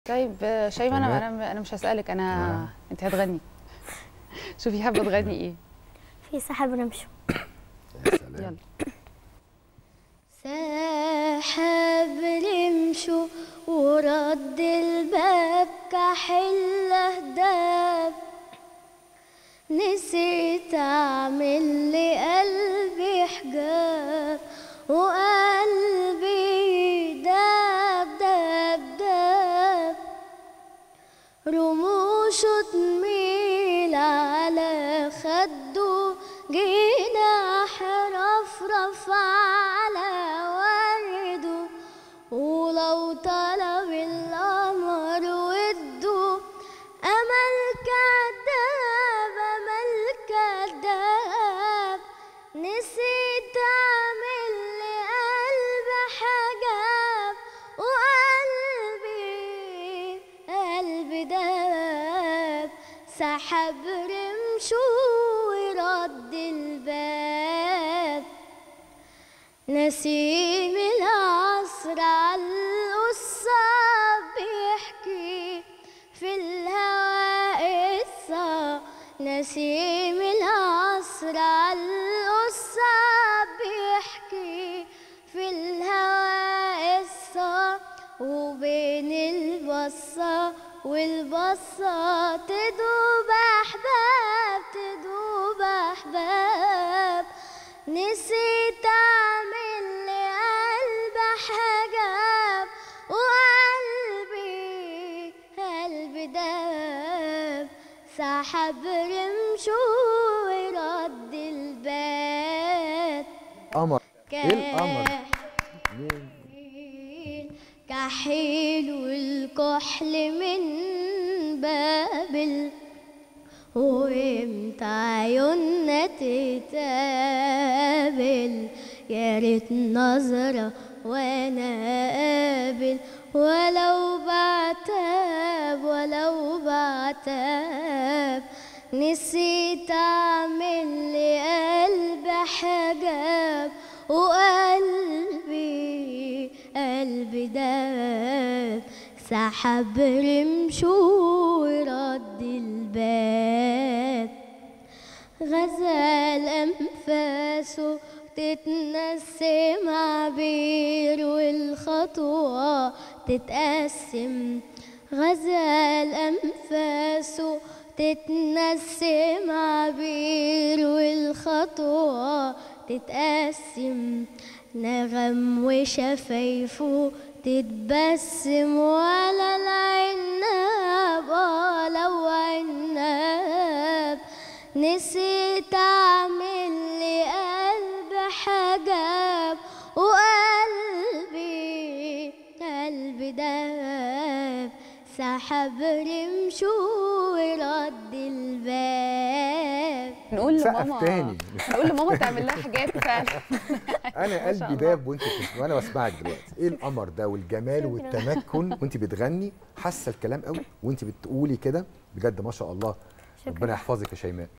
طيب آه، شيماء انا شيماء. انا انا مش هسالك انا نعم. انت هتغني شوفي حابه تغني ايه في سحب رمشه يا سلام يلا سحب رمشه ورد الباب كحل هداب نسيت اعمل لقلبي حجاب وقلبي داب داب داب رموشه تميل على خده جناح رفرف على ورده ولو طلب القمر وده أمل كداب أمل كداب نسيت أعمل لقلبي حجاب وقلبي قلبي داب سحب رمشه ورد الباب نسيم العصر على القصة بيحكي في الهواء قصة نسيم العصر على القصة بيحكي في الهواء قصة وبين البصة والبصة تدوب أحباب تدوب أحباب نسيت أعمل لقلب حجاب وقلبي قلبي داب سحب رمشه ورد الباب قمر ايه القمر مين كحيل كحيل والكحل من بابل وامتى عيوننا تتقابل يا ريت نظرة وانا قابل ولو بعتاب ولو بعتاب نسيت اعمل لقلب حجاب وقلبي قلبي داب سحب رمشه ورد الباب غزال أنفاسه تتنسم عبير والخطوة تتقسم غزال أنفاسه تتنسم عبير والخطوة تتقسم نغم وشفايفه تتبسم ولا العناب آه لو عناب نسيت اعمل لقلب حجاب وقلبي قلبي داب سحب رمشه ورد الباب نقول سقف لماما تاني مش نقول لماما تعمل لها حاجات فعلا انا ما شاء قلبي الله. داب وانت بتسمع وانا بسمعك دلوقتي ايه القمر ده والجمال والتمكن وانت بتغني حاسه الكلام قوي وانت بتقولي كده بجد ما شاء الله ربنا يحفظك يا شيماء